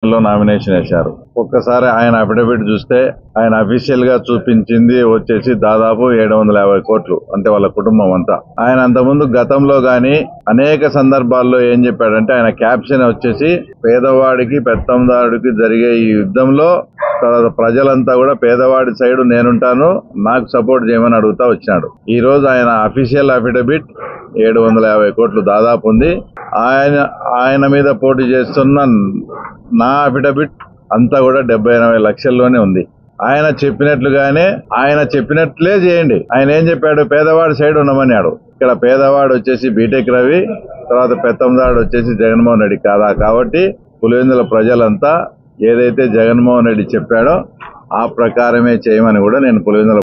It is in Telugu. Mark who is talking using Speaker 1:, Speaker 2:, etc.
Speaker 1: లో నామినేషన్ వేశారు ఒక్కసారి ఆయన అఫిడవిట్ చూస్తే ఆయన అఫీషియల్ గా చూపించింది వచ్చేసి దాదాపు ఏడు వందల యాభై కోట్లు అంటే వాళ్ళ కుటుంబం అంతా ఆయన అంతకుముందు గతంలో గాని అనేక సందర్భాల్లో ఏం చెప్పాడంటే ఆయన క్యాప్షన్ వచ్చేసి పేదవాడికి పెత్తందారుడికి జరిగే ఈ యుద్ధంలో తర్వాత ప్రజలంతా కూడా పేదవాడి సైడ్ నేనుంటాను నాకు సపోర్ట్ చేయమని అడుగుతా వచ్చినాడు ఈ రోజు ఆయన అఫీషియల్ అఫిడవిట్ ఏడు వందల యాభై కోట్లు దాదాపు ఉంది ఆయన ఆయన మీద పోటీ చేస్తున్న నా అఫిడవిట్ అంతా కూడా డెబ్బై ఎనభై లక్షల్లోనే ఉంది ఆయన చెప్పినట్లుగానే ఆయన చెప్పినట్లే చేయండి ఆయన ఏం చెప్పాడు పేదవాడి సైడ్ ఉండమన్నాడు ఇక్కడ పేదవాడు వచ్చేసి బీటెక్ రవి తర్వాత పెత్తందాడు వచ్చేసి జగన్మోహన్ రెడ్డి కాదా కాబట్టి పులివెందుల ప్రజలంతా ఏదైతే జగన్మోహన్ రెడ్డి చెప్పాడో ఆ ప్రకారమే చేయమని కూడా నేను పులివెందుల